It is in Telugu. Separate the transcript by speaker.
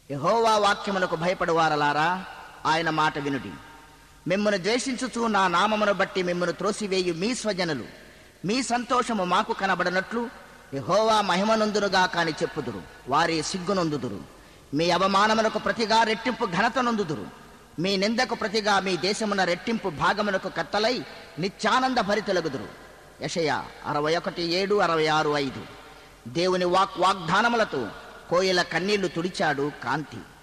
Speaker 1: యహోవా వాక్యమునకు భయపడువారలారా ఆయన మాట వినుడి మిమ్మను ద్వేషించుచు నా నామమును బట్టి మిమ్మను త్రోసివేయు మీ స్వజనులు మీ సంతోషము మాకు కనబడనట్లు యహోవా మహిమనందునుగా కాని చెప్పుదురు వారి సిగ్గునొందుదురు మీ అవమానమునకు ప్రతిగా రెట్టింపు ఘనత నొందుదురు మీ నిందకు ప్రతిగా మీ దేశమున రెట్టింపు భాగమునకు కత్తలై నిత్యానంద భరితలగుదురు యషయ అరవై ఒకటి ఏడు అరవై ఆరు ఐదు దేవుని వాక్ వాగ్దానములతో కోయిల కన్నీళ్లు తుడిచాడు కాంతి